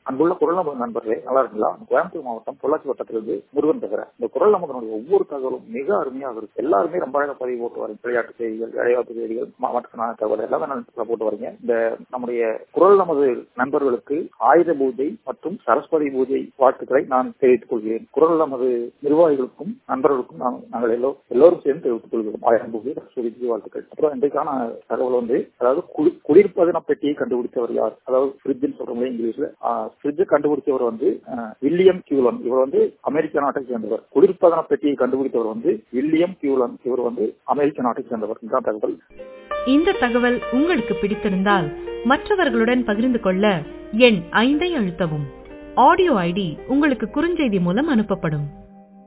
அன்புள்ள குரல் நமது நண்பர்களே நல்லா இருக்குங்களா கோயம்புத்தூர் மாவட்டம் பொள்ளாச்சி வட்டத்திலிருந்து முருகன் பேசுறேன் இந்த குரல் நமதனுடைய ஒவ்வொரு தகவலும் மிக அருமையாக இருக்கு எல்லாருமே ரொம்ப அழகா பதிவு போட்டு வரீங்க விளையாட்டு செய்திகள் வேலைவாய்ப்பு செய்திகள் மாவட்ட தகவல் எல்லாமே நல்ல போட்டு வரீங்க இந்த நம்முடைய குரல் நமது நண்பர்களுக்கு ஆயுத பூஜை மற்றும் சரஸ்வதி பூஜை வாழ்த்துக்களை நான் தெரிவித்துக் கொள்கிறேன் குரல் நமது நிர்வாகிகளுக்கும் நண்பர்களுக்கும் நாம் நாங்கள் எல்லோ எல்லோரும் சேர்ந்து தெரிவித்துக் கொள்கிறோம் ஆயுத பூஜை சரஸ்வதி பூஜை வாழ்த்துக்கள் அப்புறம் இன்றைக்கான தகவல் வந்து அதாவது குளிர்பதன பெட்டியை கண்டுபிடித்தவர் யார் அதாவது ஃப்ரிட்ஜ் சொல்றோம் இங்கிலீஷ்ல ஃப்ரிட்ஜ் கண்டுபிடிச்சவர் வந்து வில்லியம் கியூலன் இவர் வந்து அமெரிக்க நாட்டை சேர்ந்தவர் குளிர்பதன பெட்டியை கண்டுபிடித்தவர் வந்து வில்லியம் கியூலன் இவர் வந்து அமெரிக்க நாட்டை சேர்ந்தவர் இதுதான் தகவல் இந்த தகவல் உங்களுக்கு பிடித்திருந்தால் மற்றவர்களுடன் பகிர்ந்து கொள்ள எண் ஐந்தை அழுத்தவும் ஆடியோ ஐடி உங்களுக்கு குறுஞ்செய்தி மூலம் அனுப்பப்படும்